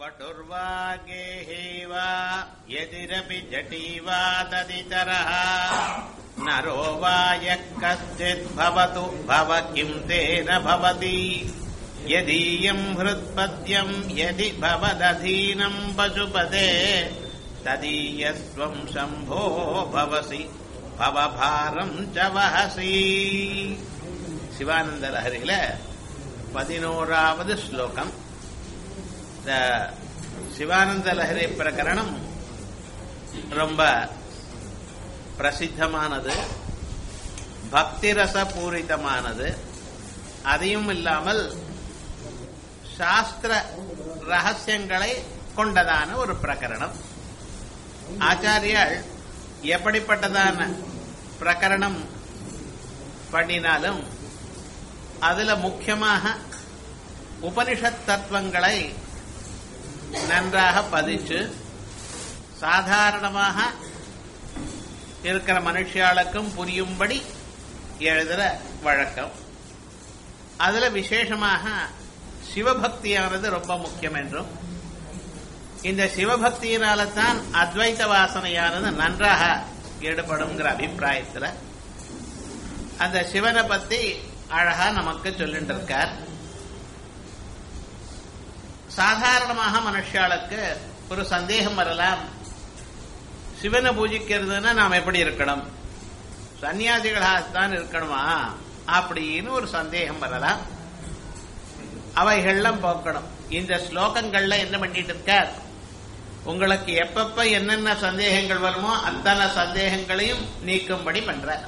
वटुर्वा गेहे वा यदिरपि जटी वा तदितरः नरो वा यः कश्चिद्भवतु भव किम् तेन भवति यदीयम् हृत्पद्यम् यदि भवदधीनम् पशुपदे तदीयस्त्वम् शम्भो भवसि भवभारम् च वहसि சிவானந்த லஹரியில பதினோராவது ஸ்லோகம் இந்த சிவானந்த லஹரி பிரகரணம் ரொம்ப பிரசித்தமானது பக்திரச பூரிதமானது அதையும் இல்லாமல் சாஸ்திர ரகசியங்களை கொண்டதான ஒரு பிரகரணம் ஆச்சாரியால் எப்படிப்பட்டதான பிரகரணம் பண்ணினாலும் அதுல முக்கியமாக உபனிஷத் தத்துவங்களை நன்றாக பதிச்சு சாதாரணமாக இருக்கிற மனுஷியாளுக்கும் புரியும்படி எழுதுற வழக்கம் அதுல விசேஷமாக சிவபக்தியானது ரொம்ப முக்கியம் என்றும் இந்த சிவபக்தியினால தான் அத்வைத வாசனையானது நன்றாக ஈடுபடுங்கிற அபிப்பிராயத்துல அந்த சிவனை பத்தி அழகா நமக்கு சொல்லிட்டு இருக்கார் சாதாரணமாக மனுஷாளுக்கு ஒரு சந்தேகம் வரலாம் சிவனை பூஜிக்கிறதுன்னா நாம் எப்படி இருக்கணும் சன்னியாசிகளாகத்தான் இருக்கணுமா அப்படின்னு ஒரு சந்தேகம் வரலாம் அவைகள்லாம் போக்கணும் இந்த ஸ்லோகங்கள்ல என்ன பண்ணிட்டு இருக்கார் உங்களுக்கு எப்பப்ப என்னென்ன சந்தேகங்கள் வருமோ அத்தனை சந்தேகங்களையும் நீக்கும்படி பண்றார்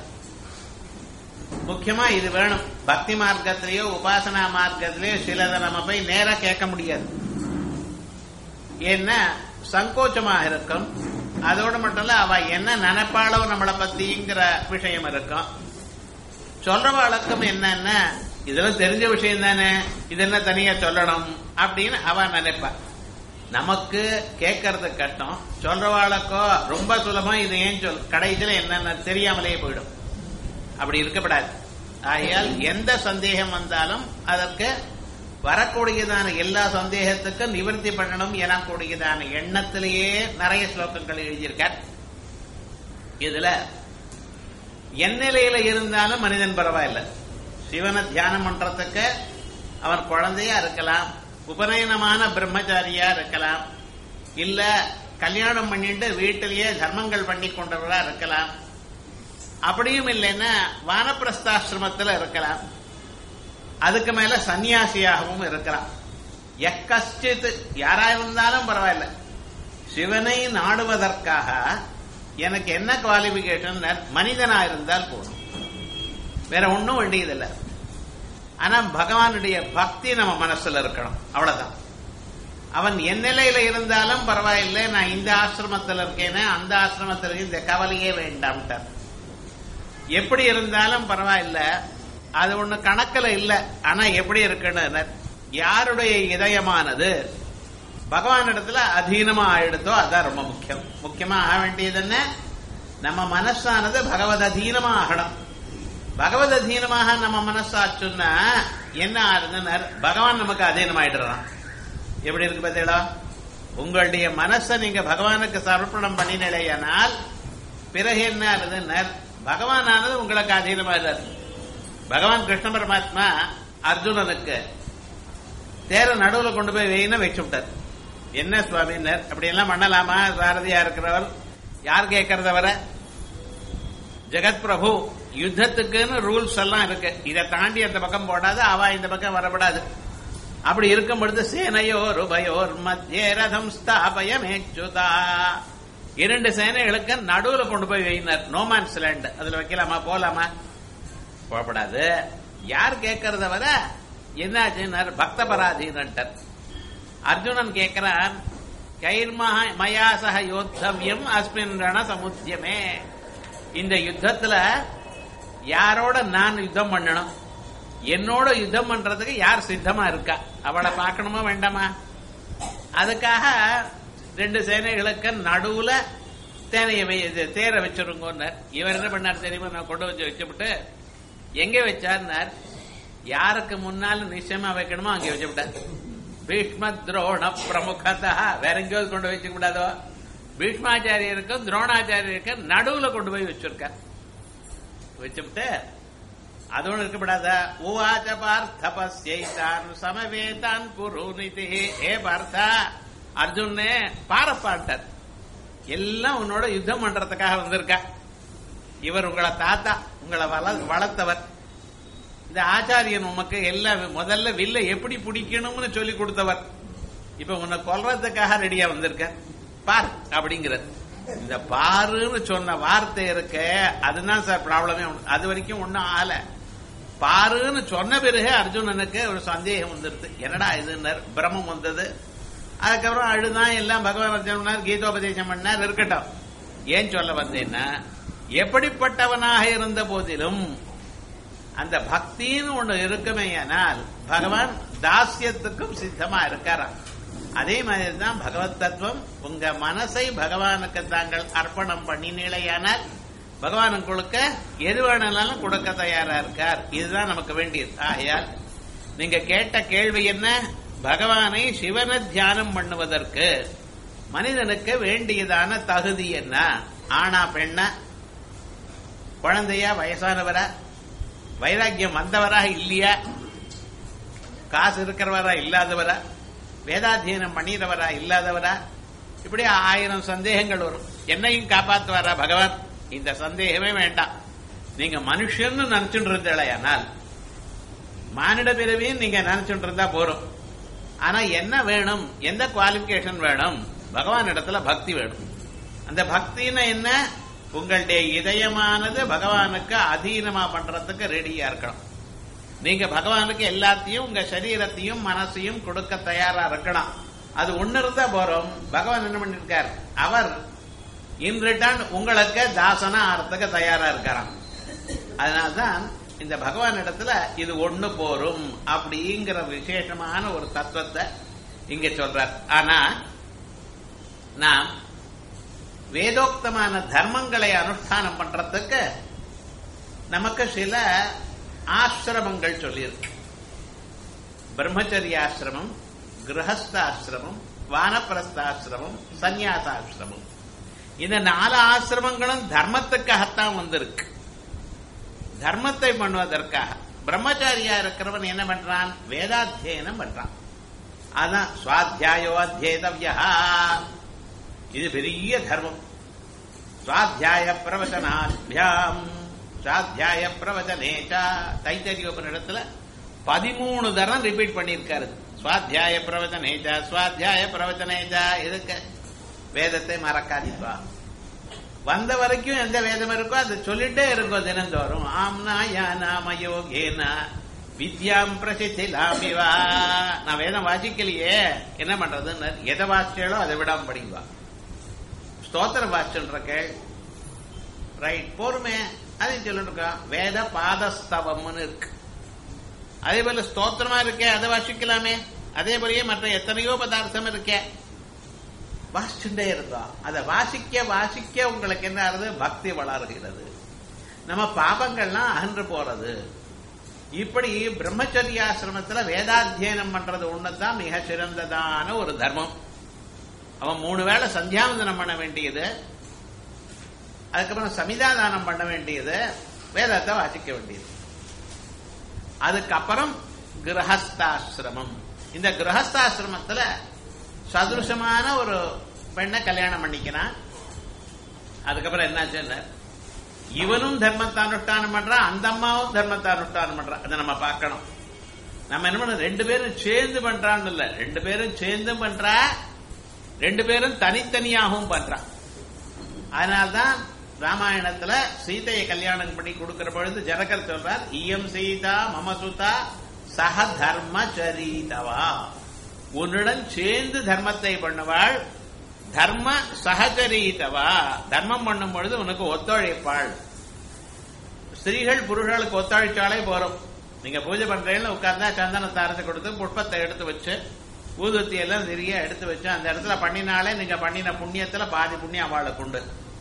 முக்கியமா இது வேணும் பக்தி மார்க்கத்திலேயோ உபாசனா மார்க்கத்திலேயோ சிலதை நம்ம போய் நேரா கேட்க முடியாது ஏன்னா சங்கோச்சமா இருக்கும் அதோடு மட்டும் இல்ல அவ என்ன நினைப்பாளோ நம்மளை பத்திங்கிற விஷயம் இருக்கும் சொல்ற வழக்கம் என்னன்னா இதெல்லாம் தெரிஞ்ச விஷயம் தானே இது என்ன தனியா சொல்லணும் அப்படின்னு அவ நினைப்பா நமக்கு கேட்கறது கஷ்டம் சொல்றவாளுக்கோ ரொம்ப சுலபம் இது ஏன் சொல் கடைசியில என்னென்ன தெரியாமலேயே போயிடும் அப்படி இருக்கப்படாது ஆகையால் எந்த சந்தேகம் வந்தாலும் அதற்கு வரக்கூடியதான எல்லா சந்தேகத்துக்கும் நிவர்த்தி பண்ணணும் எனக்கூடியதான எண்ணத்திலேயே நிறைய ஸ்லோகங்கள் எழுதியிருக்கார் இதுல என் நிலையில இருந்தாலும் மனிதன் பரவாயில்ல சிவனை தியானம் பண்றதுக்கு அவன் குழந்தையா இருக்கலாம் உபநயனமான பிரம்மச்சாரியா இருக்கலாம் இல்ல கல்யாணம் பண்ணிட்டு வீட்டிலேயே தர்மங்கள் பண்ணி கொண்டவரா இருக்கலாம் அப்படியும் இல்லைன்னா வானப்பிரஸ்தாசிரமத்தில் இருக்கலாம் அதுக்கு மேல சன்னியாசியாகவும் இருக்கலாம் எக்கஷ்டித் யாரா இருந்தாலும் பரவாயில்ல சிவனை நாடுவதற்காக எனக்கு என்ன குவாலிபிகேஷன் மனிதனா இருந்தால் போதும் வேற ஒன்றும் வேண்டியதில்லை ஆனா பகவானுடைய பக்தி நம்ம மனசுல இருக்கணும் அவ்வளவுதான் அவன் என் நிலையில இருந்தாலும் பரவாயில்லை நான் இந்த ஆசிரமத்தில் இருக்கேனே அந்த ஆசிரமத்தில் இந்த கவலையே வேண்டாம்ட்டார் எப்படி இருந்தாலும் பரவாயில்ல அது ஒண்ணு கணக்கில் இல்ல ஆனா எப்படி இருக்குன்னு யாருடைய இதயமானது பகவான் இடத்துல அதீனமா ஆயிடுதோ அதான் ரொம்ப முக்கியம் முக்கியமா ஆக வேண்டியது என்ன நம்ம மனசானது பகவத் அதீனமா ஆகணும் பகவத் அதீனமாக நம்ம மனசாச்சுன்னா என்ன ஆறுதுன்னு பகவான் நமக்கு அதீனமாயிடுறான் எப்படி இருக்கு பார்த்தீங்களா உங்களுடைய மனசை நீங்க பகவானுக்கு சமர்ப்பணம் பண்ணினேனால் பிறகு என்ன ஆறுதுன்னு பகவானானது உங்களுக்கு அதீனமாகிறார் பகவான் கிருஷ்ண பரமாத்மா அர்ஜுனனுக்கு தேர நடுவில் கொண்டு போய் வெயின வச்சு விட்டார் என்ன சுவாமினர் அப்படி எல்லாம் பண்ணலாமா சாரதியா இருக்கிறவர் யார் கேட்கறத வர ஜெகத் பிரபு யுத்தத்துக்குன்னு ரூல்ஸ் எல்லாம் இருக்கு இதை தாண்டி அந்த பக்கம் போடாது அவ இந்த பக்கம் வரப்படாது அப்படி இருக்கும் பொழுது சேனையோர் உபயோர் மத்திய ரதம் ஸ்தாபயமேச்சுதா இரண்டு சேனைகளுக்கு நடுவுல கொண்டு போய் வைனார் நோமான்ஸ் லேண்ட் அதுல வைக்கலாமா போலாமா போகப்படாது யார் கேட்கறத வர என்னாச்சுன்னார் பக்த பராதீனன்டர் அர்ஜுனன் கேட்கிறான் கைர்மஹ மயாசக யோத்தவியம் அஸ்மின் ரண சமுத்தியமே இந்த யுத்தத்துல யாரோட நான் யுத்தம் பண்ணணும் என்னோட யுத்தம் பண்றதுக்கு யார் சித்தமா இருக்கா அவளை பார்க்கணுமா வேண்டாமா அதுக்காக ரெண்டு சேனைகளுக்கு நடுவுல தேனைய தேர வச்சிருங்க இவர் என்ன பண்ணார் தெரியுமா நான் கொண்டு வச்சு வச்சுவிட்டு எங்க வச்சார்னார் யாருக்கு முன்னாலும் நிச்சயமா வைக்கணுமோ அங்கே வச்சுவிட்டார் பீஷ்ம துரோண பிரமுகதா வேற எங்கேயாவது கொண்டு வச்சுக்க கூடாதோ பீஷ்மாச்சாரியருக்கும் துரோணாச்சாரியருக்கும் நடுவுல கொண்டு போய் வச்சிருக்க வச்சுட்டு அது ஒண்ணு இருக்கப்படாத உவாச்ச பார்த்த பசியைத்தான் சமவேதான் குருநிதி ஏ பார்த்தா அர்ஜுனே பாரப்பாட்டார் எல்லாம் உன்னோட யுத்தம் பண்றதுக்காக வந்திருக்கா இவர் உங்களை தாத்தா உங்களை வள- வளர்த்தவர் இந்த ஆச்சாரியன் உமக்கு எல்லாம் முதல்ல வில்ல எப்படி பிடிக்கணும்னு சொல்லி கொடுத்தவர் இப்ப உன்னை கொல்றதுக்காக ரெடியா வந்திருக்க பார் அப்படிங்கிறது இந்த பாருன்னு சொன்ன வார்த்தை இருக்க அதுதான் சார் ப்ராப்ளமே அது வரைக்கும் ஒன்னும் ஆகல பாருன்னு சொன்ன பிறகு அர்ஜுனனுக்கு ஒரு சந்தேகம் வந்துருது என்னடா இதுன்னர் பிரமம் வந்தது அதுக்கப்புறம் அழுதான் எல்லாம் பகவான் அர்ஜுன் பண்ணார் கீதோபதேசம் பண்ணார் இருக்கட்டும் ஏன் சொல்ல வந்தேன்னா எப்படிப்பட்டவனாக இருந்த போதிலும் அந்த பக்தின்னு ஒண்ணு இருக்குமேயானால் பகவான் தாஸ்யத்துக்கும் சித்தமா இருக்காராம் அதே மாதிரி தான் பகவத் தத்துவம் உங்க மனசை பகவானுக்கு தாங்கள் அர்ப்பணம் பண்ணினீழையானால் பகவான் உங்களுக்கு எது வேணாலும் கொடுக்க தயாரா இருக்கார் இதுதான் நமக்கு வேண்டியது ஆகையால் நீங்க கேட்ட கேள்வி என்ன பகவானை சிவனை தியானம் பண்ணுவதற்கு மனிதனுக்கு வேண்டியதான தகுதி என்ன ஆனா பெண்ணா குழந்தையா வயசானவரா வைராக்கியம் வந்தவரா இல்லையா காசு இருக்கிறவரா இல்லாதவரா வேதாத்தியனம் பண்ணிறவரா இல்லாதவரா இப்படி ஆயிரம் சந்தேகங்கள் வரும் என்னையும் காப்பாத்துவாரா பகவான் இந்த சந்தேகமே வேண்டாம் நீங்க மனுஷன்னு நினைச்சுட்டு இருந்தீங்களேயானால் மானிட பிறவியும் நீங்க நினைச்சுட்டு இருந்தா போறோம் ஆனா என்ன வேணும் எந்த குவாலிபிகேஷன் வேணும் பகவான் இடத்துல பக்தி வேணும் அந்த பக்தின்னா என்ன உங்களுடைய இதயமானது பகவானுக்கு அதீனமா பண்றதுக்கு ரெடியா இருக்கணும் நீங்க பகவானுக்கு எல்லாத்தையும் உங்க சரீரத்தையும் மனசையும் கொடுக்க தயாரா இருக்கணும் அது ஒண்ணு இருந்தா போறோம் பகவான் என்ன பண்ணிருக்கார் அவர் இன் ரிட்டர்ன் உங்களுக்கு தாசனா ஆறதுக்கு தயாரா இருக்காராம் அதனால்தான் இந்த பகவான் இடத்துல இது ஒண்ணு போரும் அப்படிங்கிற விசேஷமான ஒரு தத்துவத்தை இங்க சொல்றார் ஆனா நாம் வேதோக்தமான தர்மங்களை அனுஷ்டானம் பண்றதுக்கு நமக்கு சில ஆசிரமங்கள் சொல்லியிருக்கு பிரம்மச்சரியாசிரமம் கிரகஸ்தாசிரமம் வானப்பிரஸ்தாசிரமம் சந்நியாசாசிரமம் இந்த நாலு ஆசிரமங்களும் தர்மத்துக்காகத்தான் வந்திருக்கு தர்மத்தை பண்ணுவதற்காக பிரம்மச்சாரியா இருக்கிறவன் என்ன பண்றான் வேதாத்தியனம் பண்றான் அதான் சுவாத்தியாயோ அத்தியேதவ்யா இது பெரிய தர்மம் சுவாத்தியாய பிரவச்சனாபியாம் சுவாத்தியாய பிரவச்சனேச்ச தைத்தரிய உபனிடத்துல பதிமூணு தரம் ரிப்பீட் பண்ணியிருக்காரு சுவாத்தியாய பிரவச்சனேச்சா சுவாத்தியாய பிரவச்சனேச்சா எதுக்கு வேதத்தை மறக்காதீப்பா வந்த வரைக்கும் எந்த வேதம் இருக்கோ அதை சொல்லிட்டே இருக்கும் தினந்தோறும் ஆம்னா யானா மயோகேனா வித்யாம் பிரசித்திலாமிவா நான் வேதம் வாசிக்கலையே என்ன பண்றதுன்னு எதை வாசிச்சாலோ அதை விடாம படிக்குவா ஸ்தோத்திரம் வாசிச்சுன்ற கேள் ரைட் போருமே அதையும் சொல்லிட்டு இருக்கான் வேத பாதஸ்தவம்னு இருக்கு அதே போல ஸ்தோத்திரமா இருக்கே அதை வாசிக்கலாமே அதே போலயே மற்ற எத்தனையோ பதார்த்தம் இருக்கே வாசிச்சுட்டே இருந்தோம் அதை வாசிக்க வாசிக்க உங்களுக்கு என்ன ஆகுது பக்தி வளர்கிறது நம்ம பாபங்கள்லாம் அகன்று போறது இப்படி பிரம்மச்சரியாசிரமத்துல வேதாத்தியனம் பண்றது ஒண்ணுதான் மிக சிறந்ததான ஒரு தர்மம் அவன் மூணு வேளை சந்தியாவந்தனம் பண்ண வேண்டியது அதுக்கப்புறம் சமிதாதானம் பண்ண வேண்டியது வேதத்தை வாசிக்க வேண்டியது அதுக்கப்புறம் கிரகஸ்தாசிரமம் இந்த கிரகஸ்தாசிரமத்துல சதுருஷமான ஒரு பெண்ணை கல்யாணம் பண்ணிக்கிறான் அதுக்கப்புறம் என்னாச்சுன்னு இவனும் தர்மத்தை அனுஷ்டானம் பண்றான் அந்த அம்மாவும் தர்மத்தை அனுஷ்டானம் பண்றான் அதை நம்ம பார்க்கணும் நம்ம என்ன பண்ண ரெண்டு பேரும் சேர்ந்து பண்றான்னு இல்ல ரெண்டு பேரும் சேர்ந்தும் பண்றா ரெண்டு பேரும் தனித்தனியாகவும் பண்றான் அதனால்தான் ராமாயணத்துல சீதையை கல்யாணம் பண்ணி கொடுக்கிற பொழுது ஜனகர் சொல்றார் இயம் சீதா மமசுதா சக தர்மச்சரீதவா உன்னுடன் சேர்ந்து தர்மத்தை பண்ணுவாள் தர்ம சகச்சரீதவா தர்மம் பண்ணும் பொழுது உனக்கு ஒத்துழைப்பாள் ஸ்திரீகள் புருஷர்களுக்கு ஒத்துழைச்சாலே போறோம் நீங்க பூஜை பண்றீங்கன்னு உட்கார்ந்தா சந்தனத்தை அரைச்சு கொடுத்து புஷ்பத்தை எடுத்து வச்சு ஊதுவத்தி எல்லாம் நிறைய எடுத்து வச்சு அந்த இடத்துல பண்ணினாலே நீங்க பண்ணின புண்ணியத்துல பாதி புண்ணியம் அவளுக்கு உண்டு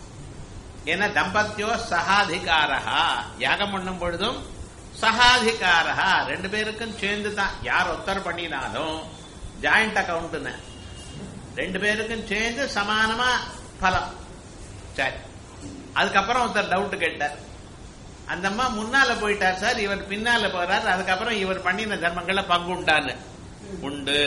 ஏன்னா தம்பத்தியோ சகாதிகாரா யாகம் பண்ணும் பொழுதும் சகாதிகாரா ரெண்டு பேருக்கும் சேர்ந்து தான் யார் ஒத்தர் பண்ணினாலும் ஜாயிண்ட் அக்கவுண்ட்னு ரெண்டு பேருக்கும் சேர்ந்து சமானமா பலம் சரி அதுக்கப்புறம் ஒருத்தர் டவுட் கேட்டார் அந்த அம்மா முன்னால போயிட்டார் சார் இவர் பின்னால போறார் அதுக்கப்புறம் இவர் பண்ணின தர்மங்கள்ல பங்கு உண்டான்னு உண்டு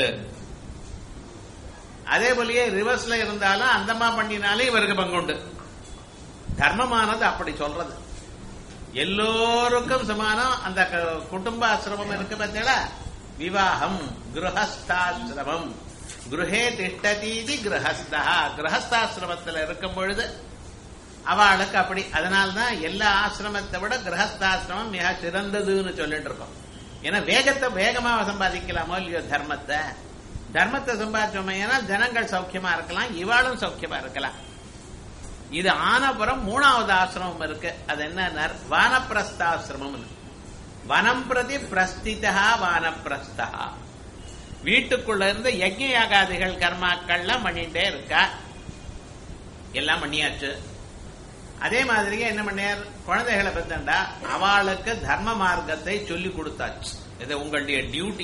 அதே போலயே ரிவர்ஸ்ல இருந்தாலும் அந்த அம்மா பண்ணினாலே இவருக்கு பங்கு உண்டு தர்மமானது அப்படி சொல்றது எல்லோருக்கும் சமானம் அந்த க- குடும்ப ஆசிரமம் இருக்கு பார்த்தீங்களா விவாகம் கிரகஸ்தாசிரமம் குருஹே திஷ்டதீதி கிரகஸ்தா கிரகஸ்தாசிரமத்தில் இருக்கும் பொழுது அவளுக்கு அப்படி அதனால்தான் எல்லா ஆசிரமத்தை விட கிரகஸ்தாசிரமம் மிக சிறந்ததுன்னு சொல்லிட்டு இருக்கோம் ஏன்னா வேகத்தை வேகமா சம்பாதிக்கலாமோ இல்லையோ தர்மத்தை தர்மத்தை சம்பாதிச்சோமே ஏன்னா ஜனங்கள் சௌக்கியமா இருக்கலாம் இவாளும் சௌக்கியமா இருக்கலாம் இது ஆனபுரம் மூணாவது ஆசிரமம் இருக்கு அது என்ன வானப்பிரஸ்தாசிரமம் வனம் பிரதி பிரஸ்திதா வானப்பிரஸ்தா வீட்டுக்குள்ள இருந்து யஜ்ஞ யாகாதிகள் கர்மாக்கள்லாம் பண்ணிட்டே இருக்கா எல்லாம் பண்ணியாச்சு அதே மாதிரியே என்ன பண்ணியார் குழந்தைகளை பத்தண்டா அவளுக்கு தர்ம மார்க்கத்தை சொல்லி கொடுத்தாச்சு இது உங்களுடைய டியூட்டி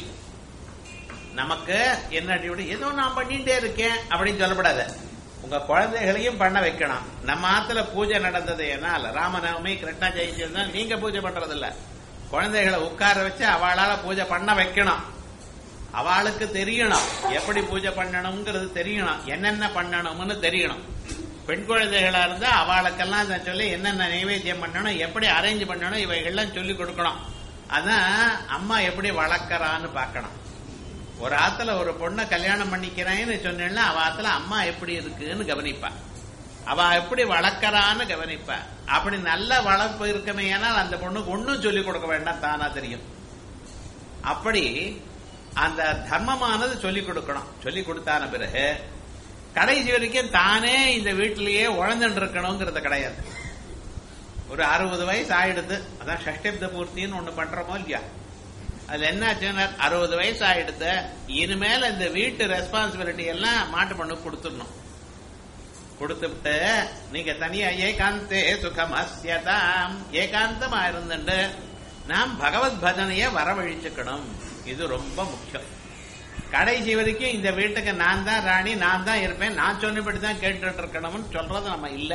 நமக்கு என்ன டியூட்டி ஏதோ நான் பண்ணிட்டே இருக்கேன் அப்படின்னு சொல்லப்படாது உங்க குழந்தைகளையும் பண்ண வைக்கணும் நம்ம ஆத்துல பூஜை நடந்தது என்னால் ராமநவமி கிருஷ்ண ஜெயந்தி இருந்தா நீங்க பூஜை பண்றது இல்ல குழந்தைகளை உட்கார வச்சு அவளால பூஜை பண்ண வைக்கணும் அவளுக்கு தெரியணும் எப்படி பூஜை பண்ணணுங்கிறது தெரியணும் என்னென்ன பண்ணணும்னு தெரியணும் பெண் குழந்தைகளா இருந்தா அவளுக்கெல்லாம் இதை சொல்லி என்னென்ன நைவேத்தியம் பண்ணணும் எப்படி அரேஞ்ச் பண்ணணும் இவைகள்லாம் சொல்லி கொடுக்கணும் அதான் அம்மா எப்படி வளர்க்கறான்னு பார்க்கணும் ஒரு ஆத்துல ஒரு பொண்ணை கல்யாணம் பண்ணிக்கிறேன்னு சொன்னேன்னா அவ ஆத்துல அம்மா எப்படி இருக்குன்னு கவனிப்பா அவ எப்படி வளர்க்கறான்னு கவனிப்பா அப்படி நல்ல வளர்ப்பு இருக்குமே ஆனால் அந்த பொண்ணுக்கு ஒன்னும் சொல்லிக் கொடுக்க வேண்டாம் தானா தெரியும் அப்படி அந்த தர்மமானது சொல்லிக் கொடுக்கணும் சொல்லிக் கொடுத்தான பிறகு கடைசி வரைக்கும் தானே இந்த வீட்டிலேயே உழந்துட்டு இருக்கணுங்கிறது கிடையாது ஒரு அறுபது வயசு ஆயிடுது அதான் ஷஷ்டிப்த பூர்த்தின்னு ஒண்ணு பண்றோமோ இல்லையா அதுல என்னாச்சுன்னா அறுபது வயசு ஆயிடுது இனிமேல் இந்த வீட்டு ரெஸ்பான்சிபிலிட்டி எல்லாம் மாட்டு பண்ணு கொடுத்துடணும் கொடுத்துட்டு நீங்க தனியா ஏகாந்தே சுகம் அஸ்யதாம் ஏகாந்தமா இருந்துட்டு நாம் பகவத் பஜனைய வரவழிச்சுக்கணும் இது ரொம்ப முக்கியம் கடைசி வரைக்கும் இந்த வீட்டுக்கு நான் தான் ராணி நான் தான் இருப்பேன் நான் சொன்னபடி தான் கேட்டுட்டு இருக்கணும்னு சொல்றது நம்ம இல்ல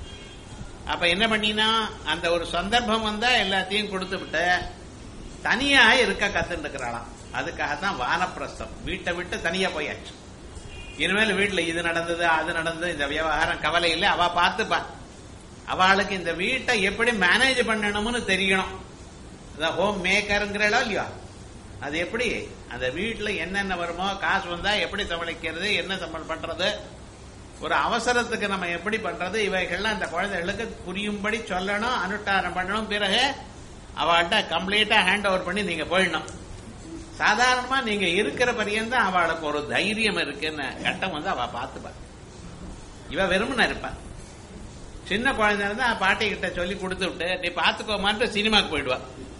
அப்ப என்ன பண்ணினா அந்த ஒரு சந்தர்ப்பம் வந்தா எல்லாத்தையும் கொடுத்து விட்டு தனியா இருக்க கத்துட்டு இருக்கிறாளாம் அதுக்காக தான் வானப்பிரஸ்தம் வீட்டை விட்டு தனியா போயாச்சு இனிமேல் வீட்டுல இது நடந்தது அது நடந்தது இந்த விவகாரம் கவலை இல்லை அவ பார்த்துப்பா அவளுக்கு இந்த வீட்டை எப்படி மேனேஜ் பண்ணணும்னு தெரியணும் ஹோம் மேக்கருங்கிறளோ இல்லையோ அது எப்படி அந்த வீட்டுல என்னென்ன வருமோ காசு வந்தா எப்படி சமாளிக்கிறது என்ன சம்பளம் பண்றது ஒரு அவசரத்துக்கு நம்ம எப்படி பண்றது இவைகள்லாம் அந்த குழந்தைகளுக்கு புரியும்படி சொல்லணும் அனுஷ்டானம் பண்ணணும் பிறகு அவள்கிட்ட கம்ப்ளீட்டா ஹேண்ட் ஓவர் பண்ணி நீங்க போயிடணும் சாதாரணமா நீங்க இருக்கிற பரியந்தான் அவளுக்கு ஒரு தைரியம் இருக்குன்னு கட்டம் வந்து அவ பார்த்துப்பா இவ வெறுமன இருப்பா சின்ன குழந்தை இருந்தா பாட்டி கிட்ட சொல்லி கொடுத்து விட்டு நீ பாத்துக்கோமான்ட்டு சினிமாக்கு போயிடுவா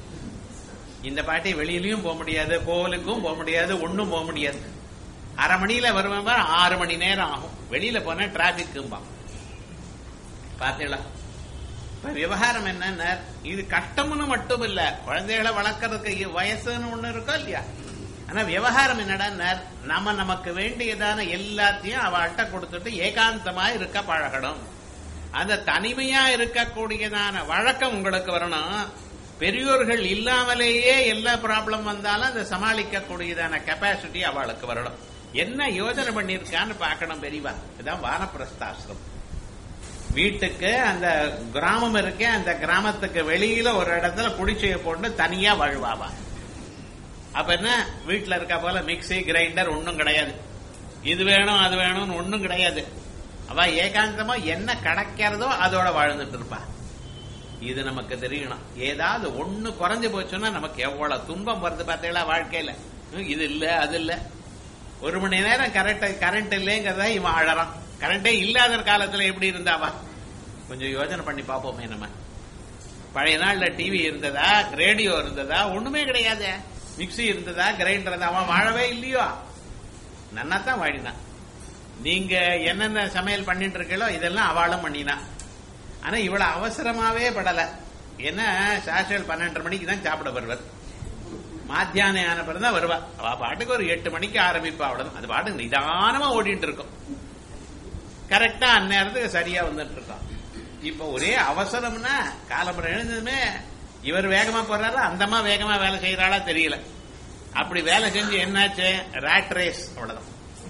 இந்த பாட்டி வெளியிலயும் போக முடியாது கோவிலுக்கும் போக முடியாது ஒண்ணும் போக முடியாது அரை மணியில வருவேன் பாரு, ஆறு மணி நேரம் ஆகும் வெளியில போனா டிராபிக்கும்பா பாத்தீங்களா இப்ப விவகாரம் என்னன்னா இது கஷ்டம்னு மட்டும் இல்ல குழந்தைகளை வளர்க்கறதுக்கு வயசுன்னு ஒண்ணு இருக்கோ இல்லையா ஆனா விவகாரம் என்னடா நாம நமக்கு வேண்டியதான எல்லாத்தையும் அவள்கிட்ட கொடுத்துட்டு ஏகாந்தமா இருக்க பழகணும் அந்த தனிமையா இருக்கக்கூடியதான வழக்கம் உங்களுக்கு வரணும் பெரியோர்கள் இல்லாமலேயே எல்லா ப்ராப்ளம் வந்தாலும் அதை சமாளிக்க கூடியதான கெப்பாசிட்டி அவளுக்கு வரணும் என்ன யோசனை பண்ணிருக்கான்னு பார்க்கணும் பெரியவா இதுதான் வானப்பிரஸ்தாசிரம் வீட்டுக்கு அந்த கிராமம் இருக்கே அந்த கிராமத்துக்கு வெளியில ஒரு இடத்துல குடிச்சைய போட்டு தனியா வாழ்வாவா அப்ப என்ன வீட்டுல இருக்க போல மிக்ஸி கிரைண்டர் ஒண்ணும் கிடையாது இது வேணும் அது வேணும்னு ஒண்ணும் கிடையாது அவ ஏகாந்தமா என்ன கிடைக்கிறதோ அதோட வாழ்ந்துட்டு இருப்பா இது நமக்கு தெரியணும் ஏதாவது ஒண்ணு குறைஞ்சு போச்சுன்னா நமக்கு எவ்வளவு துன்பம் வருது பார்த்தீங்களா வாழ்க்கையில ஹம், இது இல்ல அது இல்ல ஒரு மணி நேரம் கரெக்ட் கரண்ட் இல்லைங்கிறத இவன் அழறான் கரண்டே இல்லாத காலத்துல எப்படி இருந்தாவா கொஞ்சம் யோசனை பண்ணி பார்ப்போமே நம்ம பழைய நாள்ல டிவி இருந்ததா ரேடியோ இருந்ததா ஒண்ணுமே கிடையாது மிக்ஸி இருந்ததா கிரைண்டர் இருந்தா அவன் வாழவே இல்லையோ நன்னாத்தான் வாழினான் நீங்க என்னென்ன சமையல் பண்ணிட்டு இருக்கீங்களோ இதெல்லாம் அவளும் பண்ணினா ஆனா இவ்வளவு அவசரமாவே படல ஏன்னா சாஷல் பன்னெண்டரை மணிக்கு தான் சாப்பிட வருவார் மாத்தியானம் ஆன பிறகு தான் வருவா அவ பாட்டுக்கு ஒரு எட்டு மணிக்கு ஆரம்பிப்பா அவ்வளவு அது பாட்டுக்கு நிதானமா ஓடிட்டு இருக்கும் கரெக்டா அந்நேரத்துக்கு சரியா வந்துட்டு இருக்கோம் இப்ப ஒரே அவசரம்னா காலம்பரம் எழுந்ததுமே இவர் வேகமா போறாரு அந்தம்மா வேகமா வேலை செய்யறாளா தெரியல அப்படி வேலை செஞ்சு என்னாச்சு ராட் ரேஸ் அவ்வளவுதான்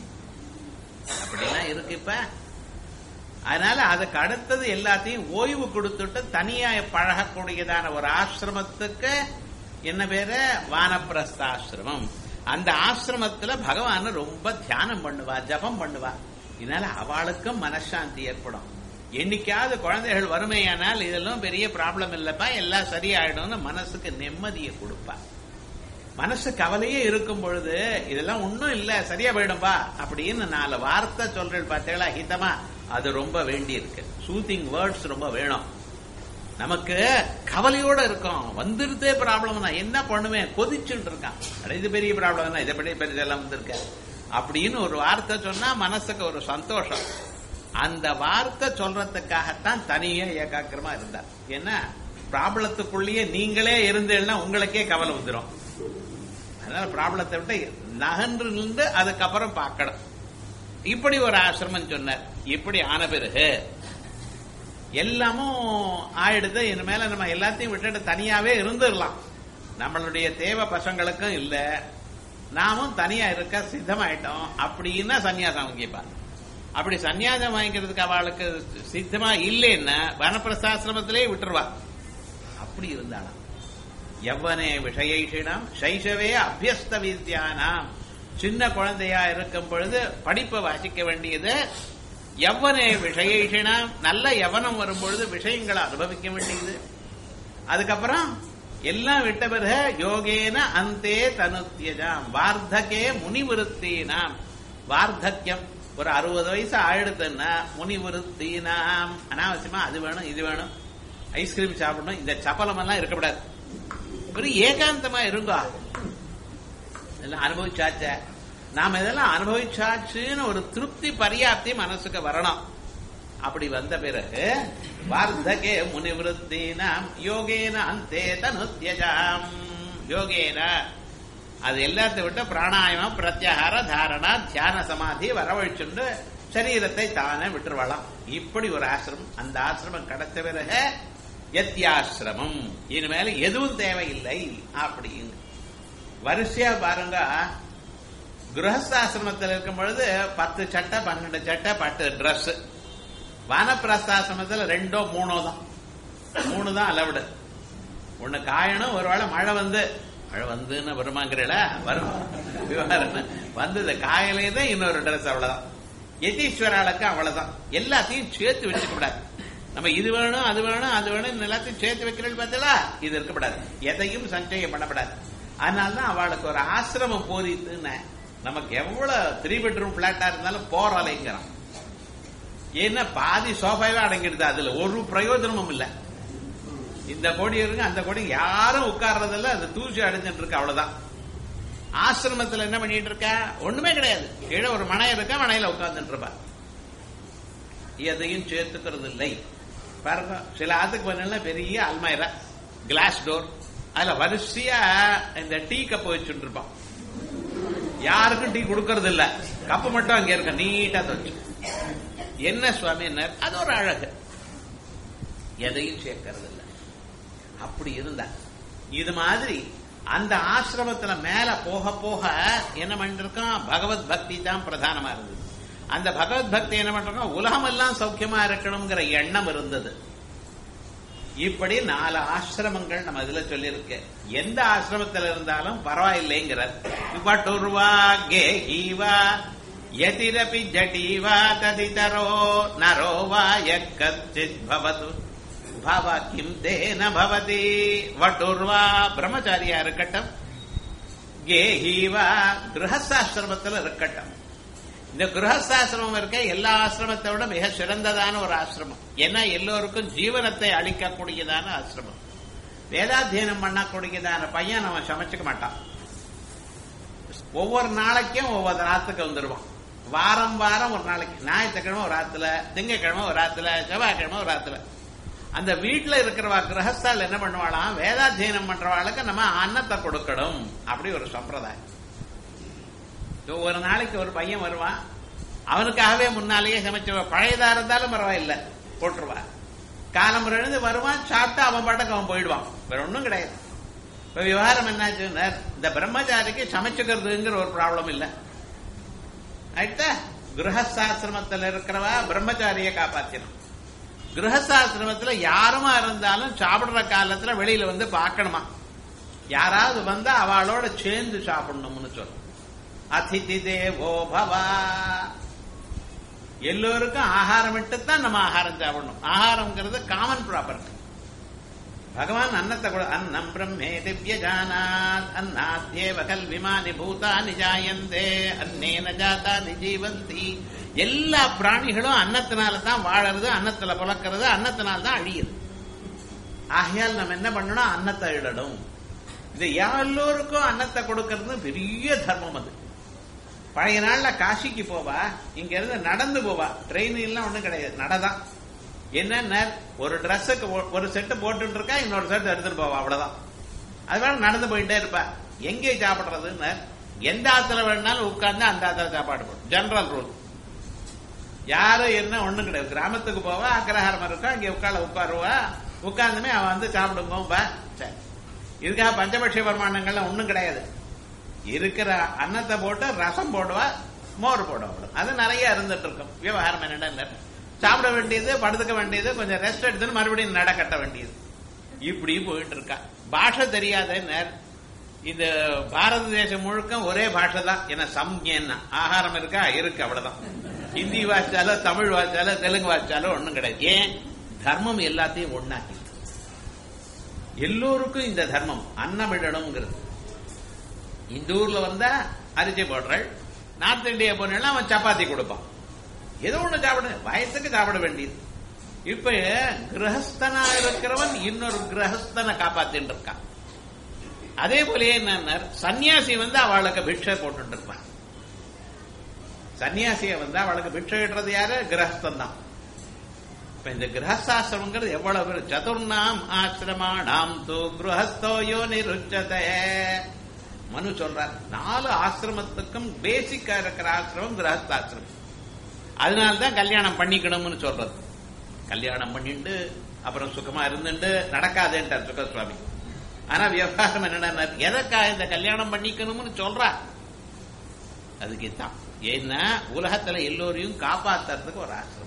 அப்படிலாம் இருக்கு இப்ப அதனால அதுக்கு அடுத்தது எல்லாத்தையும் ஓய்வு கொடுத்துட்டு தனியா பழகக்கூடியதான ஒரு ஆசிரமத்துக்கு என்ன பேரு வானப்பிரஸ்தாசிரமம் அந்த ஆசிரமத்துல பகவான் ரொம்ப தியானம் பண்ணுவா ஜபம் பண்ணுவா இதனால அவளுக்கும் மனசாந்தி ஏற்படும் என்னைக்காவது குழந்தைகள் வறுமையானால் இதெல்லாம் பெரிய ப்ராப்ளம் இல்லப்பா எல்லாம் சரியாயிடும்னு மனசுக்கு நிம்மதியை கொடுப்பா மனசு கவலையே இருக்கும் பொழுது இதெல்லாம் ஒன்னும் இல்ல சரியா போயிடும்பா அப்படின்னு நாலு வார்த்தை சொல்றேன் பார்த்தீங்களா ஹிதமா அது ரொம்ப வேண்டி இருக்கு சூத்திங் வேர்ட்ஸ் ரொம்ப வேணும் நமக்கு கவலையோட இருக்கும் வந்துருதே ப்ராப்ளம் நான் என்ன பண்ணுவேன் கொதிச்சுட்டு இருக்கான் அட இது பெரிய ப்ராப்ளம் தான் இதை பற்றி பெரியதெல்லாம் வந்திருக்க அப்படின்னு ஒரு வார்த்தை சொன்னா மனசுக்கு ஒரு சந்தோஷம் அந்த வார்த்தை சொல்றதுக்காகத்தான் தனியா ஏகாக்கிரமா இருந்தார் ஏன்னா ப்ராப்ளத்துக்குள்ளேயே நீங்களே இருந்தேன்னா உங்களுக்கே கவலை வந்துடும் அதனால ப்ராப்ளத்தை விட்டு நகன்று நின்று அதுக்கப்புறம் பார்க்கணும் இப்படி ஒரு ஆசிரமம் சொன்னார் இப்படி ஆன பிறகு எல்லாமும் ஆயிடுது இனிமேல நம்ம எல்லாத்தையும் விட்டுட்டு தனியாவே இருந்துடலாம் நம்மளுடைய தேவை பசங்களுக்கும் இல்ல நாமும் தனியா இருக்க சித்தமாயிட்டோம் அப்படின்னா சன்னியாசம் வாங்கிப்பா அப்படி சன்னியாசம் வாங்கிக்கிறதுக்கு அவளுக்கு சித்தமா இல்லைன்னா வனப்பிரசாசிரமத்திலே விட்டுருவா அப்படி இருந்தாலும் எவ்வனே விஷயைஷிடம் சைஷவே அபியஸ்த வித்யானாம் சின்ன குழந்தையா இருக்கும் பொழுது படிப்பை வாசிக்க வேண்டியது எவ்வனே விஷயேஷினாம் நல்ல எவனம் வரும் பொழுது விஷயங்களை அனுபவிக்க வேண்டியது அதுக்கப்புறம் எல்லாம் விட்ட பிறகு யோகேன அந்தே தனுத்தியஜாம் வார்த்தகே முனிவிருத்தீனாம் வார்த்தக்கியம் ஒரு அறுபது வயசு ஆயிடுதுன்னா முனிவிருத்தீனாம் அனாவசியமா அது வேணும் இது வேணும் ஐஸ்கிரீம் சாப்பிடணும் இந்த சப்பலம் எல்லாம் இருக்கக்கூடாது ஒரு ஏகாந்தமா இருங்கோ இதெல்லாம் அனுபவிச்சாச்ச நாம இதெல்லாம் அனுபவிச்சாச்சுன்னு ஒரு திருப்தி பரியாப்தி மனசுக்கு வரணும் அப்படி வந்த பிறகு வார்த்தகே முனிவிருத்தினாம் யோகேன அந்தே தனுத்தியஜாம் யோகேன அது எல்லாத்தை விட்டு பிராணாயாமம் பிரத்யாகார தாரணா தியான சமாதி வரவழைச்சுண்டு சரீரத்தை தானே விட்டுருவலாம் இப்படி ஒரு ஆசிரமம் அந்த ஆசிரமம் கிடைச்ச பிறகு எத்தியாசிரமம் இனிமேல எதுவும் தேவையில்லை அப்படின்னு வரிசையா பாருங்க கிரகஸ்தாசிரமத்தில் இருக்கும் பொழுது பத்து சட்டை பன்னெண்டு சட்டை பத்து ட்ரெஸ் வானப்பிரஸ்தாசிரமத்தில் ரெண்டோ மூணோ தான் மூணு தான் அலவுடு ஒண்ணு காயணும் ஒருவேளை மழை வந்து மழை வந்துன்னு வருமாங்கிறல வரும் விவகாரம் வந்தது காயலே தான் இன்னொரு ட்ரெஸ் அவ்வளவுதான் யதீஸ்வராளுக்கு அவ்வளவுதான் எல்லாத்தையும் சேர்த்து வச்சுக்க கூடாது நம்ம இது வேணும் அது வேணும் அது வேணும் எல்லாத்தையும் சேர்த்து வைக்கிறேன்னு பார்த்தா இது இருக்கப்படாது எதையும் சஞ்சயம் பண்ணப்படாது அதனாலதான் அவளுக்கு ஒரு ஆசிரமம் போதித்துன்னு நமக்கு எவ்வளவு த்ரீ பெட்ரூம் பிளாட்டா இருந்தாலும் போறலைங்கிறான் ஏன்னா பாதி சோஃபாவே அடங்கிடுது அதுல ஒரு பிரயோஜனமும் இல்ல இந்த கொடி இருக்கு அந்த கொடி யாரும் உட்கார்றதில்ல அது தூசி அடைஞ்சிட்டு இருக்கு அவ்வளவுதான் ஆசிரமத்துல என்ன பண்ணிட்டு இருக்க ஒண்ணுமே கிடையாது கீழே ஒரு மனை இருக்க மனையில உட்கார்ந்துட்டு இருப்பா எதையும் சேர்த்துக்கிறது இல்லை பாருங்க சில ஆத்துக்கு பண்ணல பெரிய அல்மாயிரா கிளாஸ் டோர் அதுல வரிசையா இந்த டீ கப் வச்சுட்டு இருப்பான் யாருக்கும் டீ கொடுக்கறது இல்ல கப்பு மட்டும் அங்க இருக்க நீட்டா தச்சு என்ன சுவாமி என்ன அது ஒரு அழகு எதையும் சேர்க்கறது இல்ல அப்படி இருந்தா இது மாதிரி அந்த ஆசிரமத்துல மேல போக போக என்ன பண்ணிருக்கான் பகவத் பக்தி தான் பிரதானமா இருந்தது அந்த பகவத் பக்தி என்ன பண்றோம் உலகம் எல்லாம் சௌக்கியமா இருக்கணுங்கிற எண்ணம் இருந்தது இப்படி நாலு ஆசிரமங்கள் நம்ம இதுல சொல்லியிருக்கு எந்த ஆசிரமத்தில் இருந்தாலும் பரவாயில்லைங்கிறார் பட்டுர்வா கேஹீவா யதிரபி ஜடீவா ததிதரோ நரோ வா யக்கச்சித் பவது பவ கிம் தேன பவதி வட்டுர்வா பிரம்மச்சாரியா இருக்கட்டும் கேஹீவா கிரகசாசிரமத்தில் இருக்கட்டும் இந்த கிரகஸ்தாசிரமம் இருக்க எல்லா ஆசிரமத்தை விட மிக சிறந்ததான ஒரு ஆசிரமம் ஏன்னா எல்லோருக்கும் ஜீவனத்தை அளிக்கக்கூடியதான ஆசிரமம் வேதாத்தியனம் பண்ணக்கூடியதான பையன் அவன் சமைச்சுக்க மாட்டான் ஒவ்வொரு நாளைக்கும் ஒவ்வொரு ராத்துக்கு வந்துடுவான் வாரம் வாரம் ஒரு நாளைக்கு ஞாயிற்றுக்கிழமை ஒரு ஆத்துல திங்கக்கிழமை ஒரு ஆத்துல செவ்வாய்க்கிழமை ஒரு ஆத்துல அந்த வீட்டுல இருக்கிறவா கிரகஸ்தால் என்ன பண்ணுவாளாம் வேதாத்தியனம் பண்றவாளுக்கு நம்ம அன்னத்தை கொடுக்கணும் அப்படி ஒரு சம்பிரதாயம் So, ஒரு நாளைக்கு ஒரு பையன் வருவான் அவனுக்காகவே முன்னாலேயே சமைச்ச பழையதா இருந்தாலும் பரவாயில்ல போட்டுருவா காலம் எழுந்து வருவான் சாப்பிட்டு அவன் பாட்டுக்கு அவன் போயிடுவான் வேற ஒண்ணும் கிடையாது இப்ப விவகாரம் என்னாச்சுன்னா இந்த பிரம்மச்சாரிக்கு சமைச்சுக்கிறதுங்கிற ஒரு ப்ராப்ளம் இல்ல ஆயிட்டா கிரகஸ்தாசிரமத்தில் இருக்கிறவா பிரம்மச்சாரியை காப்பாத்திடும் கிரகஸ்தாசிரமத்துல யாருமா இருந்தாலும் சாப்பிடுற காலத்துல வெளியில வந்து பார்க்கணுமா யாராவது வந்தா அவளோட சேர்ந்து சாப்பிடணும்னு சொல்லும் அதிதி தேவோ பவா எல்லோருக்கும் ஆகாரம் விட்டுத்தான் நம்ம ஆகாரம் சாப்பிடணும் ஆகாரம்ங்கிறது காமன் ப்ராப்பர்ட்டி பகவான் அன்னத்தை கூட அன்னம் பிரம்மே திவ்ய ஜானாத் அன்னாத்யேவ கல்விமானி பூதானி ஜாயந்தே அன்னேன ஜாதானி ஜீவந்தி எல்லா பிராணிகளும் அன்னத்தினால தான் வாழறது அன்னத்துல புழக்கிறது அன்னத்தினால தான் அழியுது ஆகையால் நம்ம என்ன பண்ணணும் அன்னத்தை இடணும் இது எல்லோருக்கும் அன்னத்தை கொடுக்கறது பெரிய தர்மம் அது பழைய நாள்ல காசிக்கு போவா இங்க இருந்து நடந்து போவா ட்ரெயின் எல்லாம் ஒண்ணும் கிடையாது நடதான் என்ன ஒரு ட்ரெஸ்ஸுக்கு ஒரு செட்டு போட்டு இருக்கா இன்னொரு செட் எடுத்துட்டு போவா அவ்வளவுதான் அது வேணா நடந்து போயிட்டே இருப்பா எங்கே சாப்பிடுறதுன்னு எந்த ஆத்துல வேணாலும் உட்கார்ந்து அந்த ஆத்துல சாப்பாடு போடும் ஜெனரல் ரூல் யாரும் என்ன ஒண்ணும் கிடையாது கிராமத்துக்கு போவா அக்ரஹாரம் இருக்கா இங்க உட்கார உட்காருவா உட்கார்ந்துமே அவன் வந்து சாப்பிடும்போம்பா சரி இதுக்காக பஞ்சபட்ச பிரமாணங்கள்லாம் ஒண்ணும் கிடையாது இருக்கிற அன்னத்தை போட்டு ரசம் போடுவா மோர் போடுவா அது நிறைய இருந்துட்டு இருக்கும் விவகாரம் என்னடா சாப்பிட வேண்டியது படுத்துக்க வேண்டியது கொஞ்சம் ரெஸ்ட் எடுத்துன்னு மறுபடியும் நட கட்ட வேண்டியது இப்படி போயிட்டு இருக்கா பாஷை தெரியாத இந்த பாரத தேசம் முழுக்க ஒரே பாஷை தான் என்ன சம்ஞன்னா ஆகாரம் இருக்கா இருக்கு அவ்வளவுதான் ஹிந்தி வாசிச்சாலோ தமிழ் வாசிச்சாலோ தெலுங்கு வாசிச்சாலோ ஒண்ணும் கிடையாது ஏன் தர்மம் எல்லாத்தையும் ஒண்ணாக்கி எல்லோருக்கும் இந்த தர்மம் அன்னமிடணுங்கிறது இந்த ஊர்ல வந்தா அரிசி போடுறாள் நார்த் இந்தியா போனா அவன் சப்பாத்தி கொடுப்பான் ஏதோ ஒண்ணு சாப்பிட வயசுக்கு சாப்பிட வேண்டியது இப்ப கிரகஸ்தனா இருக்கிறவன் இன்னொரு கிரகஸ்தனை காப்பாத்தின்னு இருக்கான் அதே போல என்ன சன்னியாசி வந்து அவளுக்கு பிக்ஷை போட்டு இருப்பான் சன்னியாசிய வந்து அவளுக்கு பிக்ஷை இடுறது யாரு கிரகஸ்தன் தான் இப்ப இந்த கிரகஸ்தாசிரமங்கிறது எவ்வளவு சதுர்ணாம் ஆசிரமாணாம் தூ கிரகஸ்தோ யோ நிருச்சதே மனு சொல்றார் நாலு ஆசிரமத்துக்கும் பேசிக்கா இருக்கிற ஆசிரமம் கிரகஸ்தாசிரமம் அதனால்தான் கல்யாணம் பண்ணிக்கணும்னு சொல்றது கல்யாணம் பண்ணிட்டு அப்புறம் சுகமா இருந்துட்டு நடக்காதுன்றார் சுகசுவாமி ஆனா விவகாரம் என்னன்னா எதற்காக இந்த கல்யாணம் பண்ணிக்கணும்னு சொல்றா அதுக்கு தான் ஏன்னா உலகத்துல எல்லோரையும் காப்பாத்துறதுக்கு ஒரு ஆசிரமம்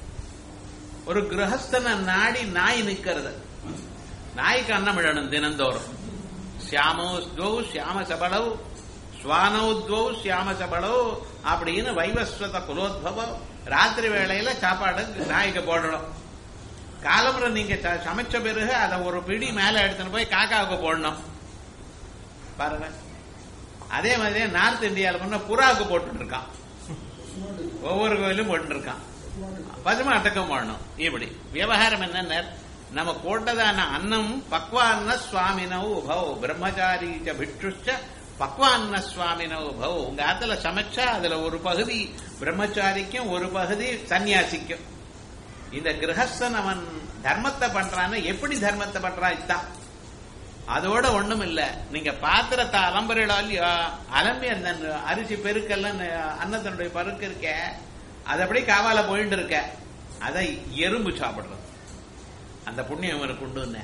ஒரு கிரகஸ்தனை நாடி நாய் நிக்கிறது நாய்க்கு அன்னம் விழணும் தினந்தோறும் சியாமோ துவௌ சியாம சபலவ் ஸ்வானௌ துவௌ சியாம சபலவ் அப்படின்னு வைவஸ்வத குலோத்பவம் ராத்திரி வேளையில சாப்பாடு நாய்க்கு போடணும் காலமுறை நீங்க சமைச்ச பிறகு அதை ஒரு பிடி மேல எடுத்துன்னு போய் காக்காவுக்கு போடணும் பாருங்க அதே மாதிரி நார்த் இந்தியாவில் முன்ன புறாவுக்கு போட்டு இருக்கான் ஒவ்வொரு கோயிலும் போட்டு இருக்கான் பசுமாட்டுக்கும் போடணும் இப்படி விவகாரம் என்ன நம்ம போட்டதான அன்னம் பக்வான்ன சுவாமினோ உபவ் பிரம்மச்சாரி பிட்சுச்ச பக்வான்ன சுவாமினோ உபவ் உங்க ஆத்துல சமைச்சா அதுல ஒரு பகுதி பிரம்மச்சாரிக்கும் ஒரு பகுதி சன்னியாசிக்கும் இந்த கிரகஸ்தன் அவன் தர்மத்தை பண்றான்னு எப்படி தர்மத்தை பண்றான் இதுதான் அதோட ஒண்ணும் இல்ல நீங்க பாத்திரத்தை அலம்புறா இல்லையோ அலம்பி அந்த அரிசி பெருக்கெல்லாம் அன்னத்தினுடைய பருக்கு இருக்க அது அப்படியே காவால போயிட்டு இருக்க அதை எறும்பு சாப்பிடுறது அந்த புண்ணியம் இவனுக்கு உண்டு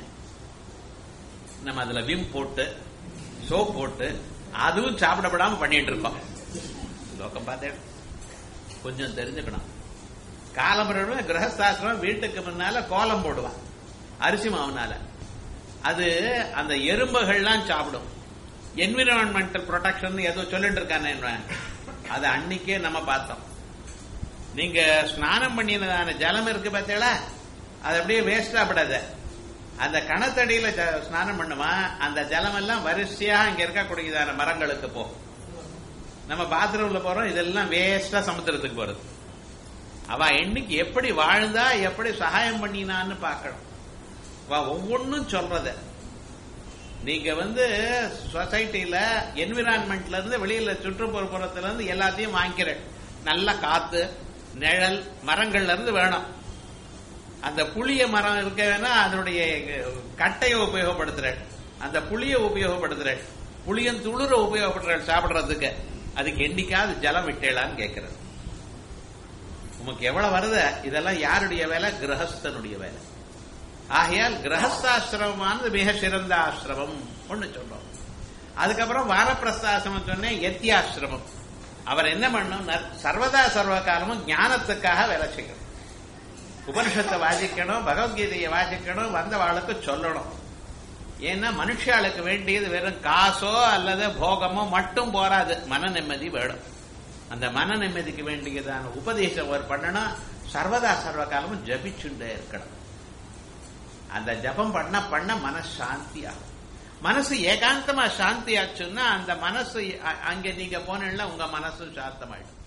நம்ம அதுல விம் போட்டு சோப் போட்டு அதுவும் சாப்பிடப்படாம பண்ணிட்டு இருக்கோம் லோக்கம் பார்த்தேன் கொஞ்சம் தெரிஞ்சுக்கணும் காலம்புற கிரகஸ்தாசிரம் வீட்டுக்கு முன்னால கோலம் போடுவான் அரிசி மாவுனால அது அந்த எறும்புகள்லாம் சாப்பிடும் என்விரான்மெண்டல் ப்ரொடெக்ஷன் ஏதோ சொல்லிட்டு இருக்கானே அது அன்னைக்கே நம்ம பார்த்தோம் நீங்க ஸ்நானம் பண்ணினதான ஜலம் இருக்கு பார்த்தீங்களா அது அப்படியே வேஸ்டா படாத அந்த கணத்தடியில ஸ்நானம் பண்ணுமா அந்த ஜலம் எல்லாம் வரிசையா இங்க இருக்கக்கூடியதான மரங்களுக்கு போ நம்ம பாத்ரூம்ல போறோம் இதெல்லாம் வேஸ்டா சமுத்திரத்துக்கு போறது அவ என்னைக்கு எப்படி வாழ்ந்தா எப்படி சகாயம் பண்ணினான்னு பார்க்கணும் அவ ஒவ்வொன்னும் சொல்றத நீங்க வந்து சொசைட்டில என்விரான்மெண்ட்ல இருந்து வெளியில சுற்றுப்புறப்புறத்துல இருந்து எல்லாத்தையும் வாங்கிக்கிற நல்ல காத்து நிழல் மரங்கள்ல இருந்து வேணும் அந்த புளிய மரம் இருக்கவேனா அதனுடைய கட்டையை உபயோகப்படுத்துறேன் அந்த புளிய உபயோகப்படுத்துறேன் புளியன் துளிர உபயோகப்படுத்துறேன் சாப்பிடுறதுக்கு அதுக்கு என்னைக்காவது ஜலம் விட்டேளான்னு கேட்கிறது உமக்கு எவ்வளவு வருது இதெல்லாம் யாருடைய வேலை கிரகஸ்தனுடைய வேலை ஆகையால் கிரகஸ்தாசிரமமானது மிக சிறந்த ஆசிரமம் ஒண்ணு சொல்றோம் அதுக்கப்புறம் வானப்பிரஸ்தாசிரமம் சொன்னேன் எத்தியாசிரமம் அவர் என்ன பண்ணும் சர்வதா சர்வ காலமும் ஞானத்துக்காக வேலை செய்யணும் உபனிஷத்தை வாசிக்கணும் பகவத்கீதையை வாசிக்கணும் வந்தவாளுக்கு சொல்லணும் ஏன்னா மனுஷாளுக்கு வேண்டியது வெறும் காசோ அல்லது போகமோ மட்டும் போராது மன நிம்மதி வேணும் அந்த மன நிம்மதிக்கு வேண்டியதான உபதேசம் அவர் பண்ணணும் சர்வதா சர்வ காலமும் ஜபிச்சுட்டே இருக்கணும் அந்த ஜபம் பண்ண பண்ண மனசாந்தி ஆகும் மனசு ஏகாந்தமா சாந்தி ஆச்சுன்னா அந்த மனசு அங்க நீங்க போனீங்கன்னா உங்க மனசு சாந்தமாயிடும்